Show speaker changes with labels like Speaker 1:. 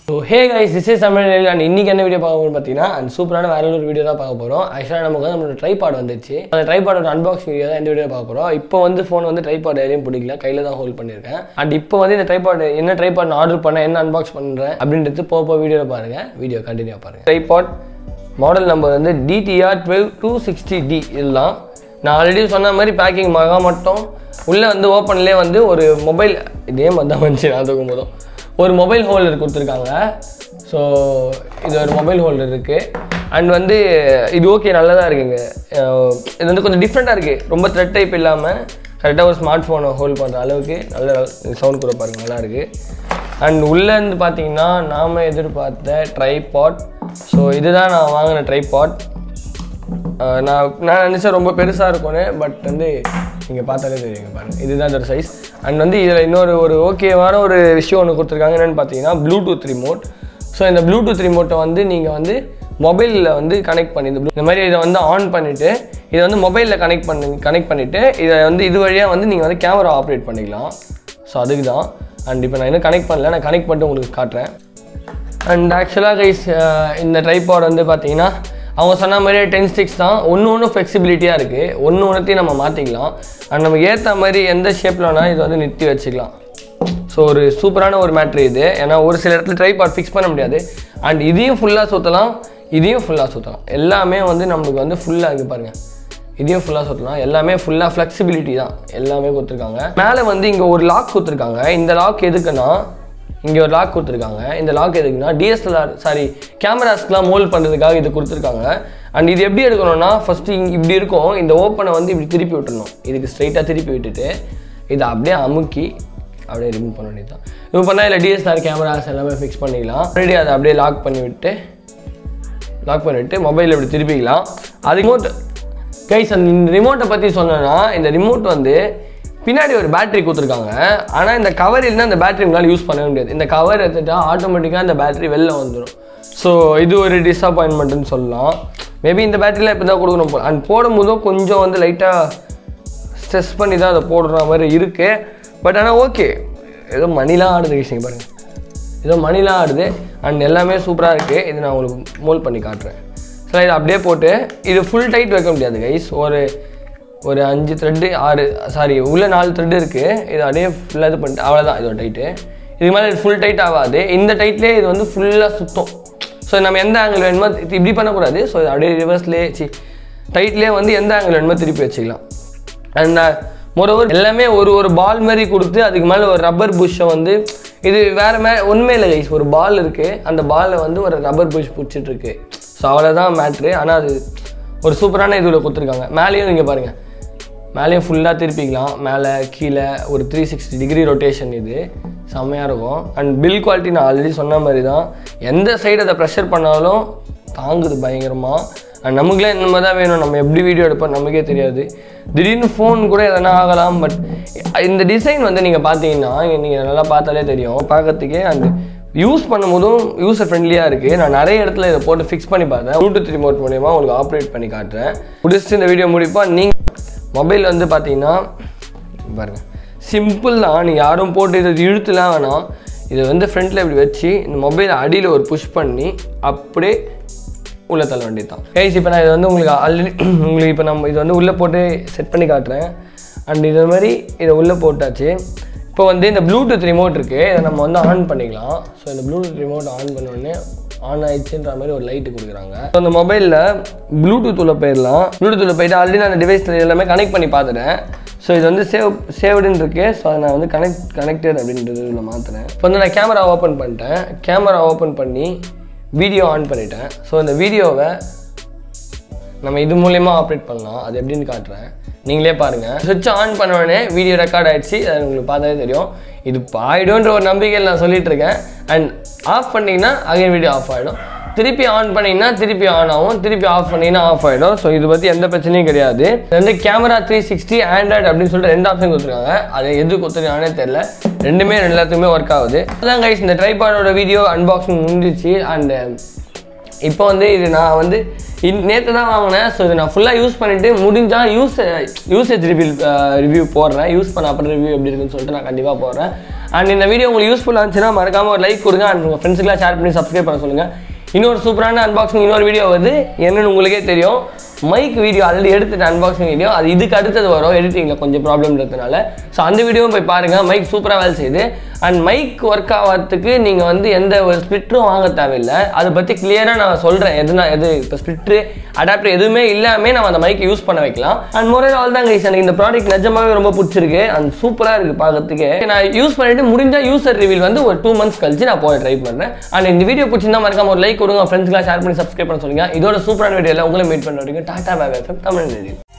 Speaker 1: so hey guys this is Tamil and இன்னைக்கு என்ன video பார்க்க போகிறோம் பார்த்தீங்கன்னா அண்ட் சூப்பரான வேற ஒரு வீடியோ தான் பார்க்க போகிறோம் ஆக்சுவலாக நமக்கு வந்து நம்மளோட ட்ரைபாட் வந்துச்சு அந்த ட்ரைபாடோட அன்பாக்சிங் வீடியோ தான் இந்த வீடியோ பார்க்க போகிறோம் இப்போ வந்து ஃபோன் வந்து ட்ரைபாட் எதையும் பிடிக்கல கையில் தான் ஹோல்ட் பண்ணியிருக்கேன் அண்ட் இப்போ வந்து இந்த ட்ரைபாட் என்ன ட்ரைபாட் ஆர்டர் பண்ண என்ன அன்பாக்ஸ் பண்ணுறேன் அப்படின்றது போக போக வீடியோவில் பாருங்கள் வீடியோ கண்டினியூ பாருங்கள் ட்ரைபாட் மாடல் நம்பர் வந்து DDR twelve two sixty T இதெல்லாம் நான் ஆல்ரெடி சொன்ன மாதிரி பேக்கிங் மகா மட்டும் உள்ளே வந்து ஓப்பன்லேயே வந்து ஒரு மொபைல் இதே மாதிரி தான் வந்துச்சு நான் தூக்கும் போதும் ஒரு மொபைல் ஹோல்டர் கொடுத்துருக்காங்க ஸோ இது ஒரு மொபைல் ஹோல்டர் இருக்குது அண்ட் வந்து இது ஓகே நல்லதாக இருக்குங்க அஹ் இது வந்து கொஞ்சம் டிஃப்ரெண்ட்டாக இருக்குது ரொம்ப த்ரெட் டைப் இல்லாமல் கரெக்டாக ஒரு ஸ்மார்ட் ஃபோனை ஹோல்ட் பண்ணுற அளவுக்கு நல்ல சவுண்ட் கூட பாருங்க நல்லா இருக்குது அண்ட் உள்ளேருந்து பார்த்தீங்கன்னா நாம் எதிர்பார்த்த ட்ரைபாட் ஸோ இதுதான் நான் வாங்கின ட்ரைபாட் ஆஹ் நான் நான் நினச்சேன் ரொம்ப பெருசாக இருக்கும்னு பட் வந்து நீங்கள் பார்த்தாலே தெரியுங்க பாருங்கள் இதுதான் இதோட சைஸ் அண்ட் வந்து இதில் இன்னொரு ஒரு ஓகேவான ஒரு விஷயம் ஒன்று கொடுத்துருக்காங்க என்னென்னு பார்த்தீங்கன்னா ப்ளூடூத் ரிமோட் ஸோ இந்த ப்ளூடூத் ரிமோட்டை வந்து நீங்கள் வந்து மொபைலில் வந்து கனெக்ட் பண்ணி இந்த blue- இந்த மாதிரி இதை வந்து ஆன் பண்ணிவிட்டு இதை வந்து மொபைலில் கனெக்ட் பண்ணி கனெக்ட் பண்ணிவிட்டு இதை வந்து இது வழியாக வந்து நீங்கள் வந்து கேமரா ஆப்ரேட் பண்ணிக்கலாம் ஸோ அதுக்கு தான் அண்ட் இப்போ நான் இன்னும் கனெக்ட் பண்ணல நான் கனெக்ட் பண்ணிட்டு உங்களுக்கு காட்டுறேன் அண்ட் ஆக்சுவலாக கைஸ் இந்த ட்ரைபாட் வந்து பார்த்தீங்கன்னா அவங்க சொன்ன மாதிரியே டென் ஸ்டிக்ஸ் தான் ஒன்று ஒன்று ஃப்ளெக்சிபிலிட்டியாக இருக்குது ஒன்று ஒன்றுத்தையும் நம்ம மாற்றிக்கலாம் அண்ட் நமக்கு ஏற்ற மாதிரி எந்த ஷேப்பில் வேணால் இது வந்து நிறுத்தி வச்சுக்கலாம் ஸோ ஒரு சூப்பரான ஒரு மேட்ரு இது ஏன்னா ஒரு சில இடத்துல ட்ரைபாட் ஃபிக்ஸ் பண்ண முடியாது அண்ட் இதையும் ஃபுல்லாக சுற்றலாம் இதையும் ஃபுல்லாக சுற்றலாம் எல்லாமே வந்து நம்மளுக்கு வந்து ஃபுல்லாக இருக்கு பாருங்கள் இதையும் ஃபுல்லாக சுற்றலாம் எல்லாமே ஃபுல்லாக ஃப்ளெக்சிபிலிட்டி தான் எல்லாமே கொடுத்துருக்காங்க மேலே வந்து இங்கே ஒரு லாக் கொடுத்துருக்காங்க இந்த லாக் எதுக்குன்னா இங்கே ஒரு லாக் கொடுத்துருக்காங்க இந்த லாக் எதுக்குன்னா டிஎஸ்எல்ஆர் சாரி கேமராஸ்க்குலாம் மோல்ட் பண்ணுறதுக்காக இது கொடுத்துருக்காங்க அண்ட் இது எப்படி எடுக்கணும்னா ஃபஸ்ட்டு இங்க இப்படி இருக்கும் இந்த ஓப்பனை வந்து இப்படி திருப்பி விட்டுறணும் இதுக்கு ஸ்ட்ரைட்டாக திருப்பி விட்டுட்டு இதை அப்படியே அமுக்கி அப்படியே ரிமூவ் பண்ண வேண்டியது தான் ரிமூவ் பண்ணால் இல்லை டிஎஸ்எல்ஆர் கேமராஸ் எல்லாமே ஃபிக்ஸ் பண்ணிக்கலாம் ஆல்ரெடி அதை அப்படியே லாக் பண்ணி விட்டு லாக் பண்ணிவிட்டு மொபைலில் இப்படி திருப்பிக்கலாம் அது ரிமோட் கைஸ் அந்த இந்த ரிமோட்டை பற்றி சொன்னேன்னா இந்த ரிமோட் வந்து பின்னாடி ஒரு பேட்டரி கொடுத்துருக்காங்க ஆனால் இந்த கவர் இல்லைன்னா அந்த பேட்டரி உங்களால் யூஸ் பண்ணவே முடியாது இந்த கவர் எடுத்துட்டா ஆட்டோமேட்டிக்காக அந்த பேட்டரி வெளில வந்துடும் ஸோ இது ஒரு டிஸப்பாயின்மெண்ட்னு சொல்லலாம் மேபி இந்த பேட்டரியில் இப்போ தான் கொடுக்கணும் போல அண்ட் போடும்போதும் கொஞ்சம் வந்து லைட்டாக ஸ்ட்ரெஸ் பண்ணி தான் அதை போடுற மாதிரி இருக்குது பட் ஆனால் ஓகே ஏதோ மணிலாம் ஆடுது விஷயம் பாருங்கள் ஏதோ மணிலாம் ஆடுது அண்ட் எல்லாமே சூப்பராக இருக்குது இது நான் உங்களுக்கு மோல் பண்ணி காட்டுறேன் ஸோ இதை அப்படியே போட்டு இது ஃபுல் டைட் வைக்க முடியாது கைஸ் ஒரு ஒரு அஞ்சு த்ரெட்டு ஆறு சாரி உள்ள நாலு த்ரெட் இருக்குது இது அப்படியே ஃபுல்லாக இது பண்ணிட்டு அவ்வளோதான் இதோட டைட்டு இதுக்கு மேலே ஃபுல் டைட் ஆகாது இந்த டைட்லேயே இது வந்து ஃபுல்லாக சுத்தம் ஸோ நம்ம எந்த ஆங்கிள் வேணுமோ இது இப்படி பண்ணக்கூடாது ஸோ இது அப்படியே ரிவர்ஸ்லேயே சி டைட்லேயே வந்து எந்த ஆங்கிள் வேணுமோ திருப்பி வச்சுக்கலாம் அண்ட் மொரோவர் எல்லாமே ஒரு ஒரு பால் மாதிரி கொடுத்து அதுக்கு மேலே ஒரு ரப்பர் புஷ்ஷை வந்து இது வேறு மே உண்மை இல்லை கைஸ் ஒரு பால் இருக்குது அந்த பாலில் வந்து ஒரு ரப்பர் புஷ் பிடிச்சிட்டு இருக்கு ஸோ அவ்வளோதான் மேட்ரு ஆனால் அது ஒரு சூப்பரான இதில் கொடுத்துருக்காங்க மேலேயும் நீங்கள் பாருங்கள் மேலேயும் ஃபுல்லாக திருப்பிக்கலாம் மேலே கீழே ஒரு த்ரீ சிக்ஸ்டி டிகிரி ரொட்டேஷன் இது செம்மையாக இருக்கும் அண்ட் பில் குவாலிட்டி நான் ஆல்ரெடி சொன்ன மாதிரி தான் எந்த சைடு அதை ப்ரெஷர் பண்ணாலும் தாங்குது பயங்கரமாக அண்ட் நமக்குலாம் இந்த மாதிரி தான் வேணும் நம்ம எப்படி வீடியோ எடுப்போம் நமக்கே தெரியாது திடீர்னு ஃபோன் கூட எதனா ஆகலாம் பட் இந்த டிசைன் வந்து நீங்கள் பார்த்தீங்கன்னா நீங்கள் நல்லா பார்த்தாலே தெரியும் பார்க்கறதுக்கே அந்த யூஸ் பண்ணும்போதும் யூசர் ஃப்ரெண்ட்லியாக இருக்குது நான் நிறைய இடத்துல இதை போட்டு ஃபிக்ஸ் பண்ணி பார்த்தேன் ப்ளூடூத் ரிமோட் மூலியமாக உங்களுக்கு ஆப்ரேட் பண்ணி காட்டுறேன் முடிச்சுட்டு இந்த வீடியோ முடிப்பா நீங்கள் மொபைல் வந்து பார்த்தீங்கன்னா பாருங்கள் சிம்பிள் தான் நீங்கள் யாரும் போட்டு இதை இழுத்துலாம் வேணாம் இதை வந்து ஃப்ரண்ட்டில் இப்படி வச்சு இந்த மொபைலை அடியில் ஒரு புஷ் பண்ணி அப்படியே உள்ளே தள்ள வேண்டியது தான் கைஸ் இப்போ நான் இதை வந்து உங்களுக்கு ஆல்ரெடி உங்களுக்கு இப்போ நம்ம இது வந்து உள்ளே போட்டு செட் பண்ணி காட்டுறேன் அண்ட் இது மாதிரி இதை உள்ளே போட்டாச்சு இப்போ வந்து இந்த ப்ளூடூத் ரிமோட் இருக்குது இதை நம்ம வந்து ஆன் பண்ணிக்கலாம் ஸோ இந்த ப்ளூடூத் ரிமோட் ஆன் பண்ண உடனே ஆன் ஆயிடுச்சுன்ற மாதிரி ஒரு லைட்டு கொடுக்குறாங்க ஸோ அந்த மொபைலில் ப்ளூடூத் உள்ள போயிடலாம் ப்ளூடூத் உள்ள போயிட்டு ஆல்ரெடி நான் அந்த டிவைஸில் எல்லாமே கனெக்ட் பண்ணி பார்த்துட்டேன் ஸோ இது வந்து சேவ் சேவ்டுன்னு இருக்கு ஸோ அதை நான் வந்து கனெக்ட் கனெக்டட் அப்படின்றது இதில் மாற்றுறேன் இப்போ வந்து நான் கேமரா ஓப்பன் பண்ணிட்டேன் கேமரா ஓப்பன் பண்ணி வீடியோ ஆன் பண்ணிட்டேன் ஸோ இந்த வீடியோவை நம்ம இது மூலயமா ஆப்ரேட் பண்ணலாம் அது எப்படின்னு காட்டுறேன் நீங்களே பாருங்கள் சுவிட்ச் ஆன் பண்ண உடனே வீடியோ ரெக்கார்ட் ஆயிடுச்சு அது உங்களுக்கு பார்த்தாலே தெரியும் இது ஆயிடும்ன்ற ஒரு நம்பிக்கையில் நான் சொல்லிட்டு இருக்கேன் அண்ட் ஆஃப் பண்ணிங்கன்னா அகைன் வீடியோ ஆஃப் ஆகிடும் திருப்பி ஆன் பண்ணிங்கன்னா திருப்பி ஆன் ஆகும் திருப்பி ஆஃப் பண்ணிங்கன்னா ஆஃப் ஆகிடும் ஸோ இது பற்றி எந்த பிரச்சனையும் கிடையாது இது வந்து கேமரா த்ரீ சிக்ஸ்டி ஆண்ட்ராய்டு அப்படின்னு சொல்லிட்டு ரெண்டு ஆப்ஷன் கொடுத்துருக்காங்க அது எது கொடுத்துருக்காங்கன்னே தெரில ரெண்டுமே எல்லாத்துக்குமே ஒர்க் ஆகுது அதான் கைஸ் இந்த ட்ரைபாடோட வீடியோ அன்பாக்சிங் முடிஞ்சிச்சு அண்ட் இப்போ வந்து இது நான் வந்து நேற்று தான் வாங்கினேன் ஸோ இதை நான் ஃபுல்லாக யூஸ் பண்ணிவிட்டு முடிஞ்சால் யூஸ் யூசேஜ் ரிவ்யூ ரிவ்யூ போடுறேன் யூஸ் பண்ண அப்புறம் ரிவ்யூ எப்படி இருக்குன்னு சொல்லிட்டு நான் கண்டிப்பாக போடுறேன் அண்ட் இந்த வீடியோ உங்களுக்கு யூஸ்ஃபுல்லாக இருந்துச்சுன்னா மறக்காம ஒரு லைக் கொடுங்க அண்ட் உங்கள் ஃப்ரெண்ட்ஸுக்குலாம் ஷேர் பண்ணி சப்ஸ்கிரைப் பண்ண சொல்லுங்கள் இன்னொரு சூப்பரான அன்பாக்சிங் இன்னொரு வீடியோ வருது என்னன்னு உங்களுக்கே தெரியும் மைக் வீடியோ ஆல்ரெடி எடுத்துட்டு அன்பாக்சிங் வீடியோ அது இதுக்கு அடுத்தது வரும் எடிட்டிங்கில் கொஞ்சம் ப்ராப்ளம் இருக்கிறதுனால ஸோ அந்த வீடியோவும் போய் பாருங்கள் மைக் சூப்பராக வேலை செய்யுது அண்ட் மைக் ஒர்க் ஆகிறதுக்கு நீங்கள் வந்து எந்த ஒரு ஸ்பிட்டரும் வாங்க தேவையில்லை அதை பற்றி கிளியராக நான் சொல்கிறேன் எதுனா எது இப்போ ஸ்பிட்ரு அடாப்டர் எதுவுமே இல்லாமல் நம்ம அந்த மைக் யூஸ் பண்ண வைக்கலாம் அண்ட் முறை ஆல் தான் கைஸ் எனக்கு இந்த ப்ராடக்ட் நிஜமாவே ரொம்ப பிடிச்சிருக்கு அண்ட் சூப்பராக இருக்குது பார்க்கறதுக்கு நான் யூஸ் பண்ணிட்டு முடிஞ்ச யூசர் ரிவீல் வந்து ஒரு டூ மந்த்ஸ் கழிச்சு நான் போய் ட்ரை பண்ணுறேன் அண்ட் இந்த வீடியோ பிடிச்சிருந்தா மறக்காம ஒரு லைக் கொடுங்க ஃப்ரெண்ட்ஸ்லாம் ஷேர் பண்ணி சப்ஸ்கிரைப் பண்ண சொல்லுங்க இதோட சூப்பரான வீடியோவில் உங்களை மீட் பண்ண வரைக்கும் டாடா பை பை தமிழ்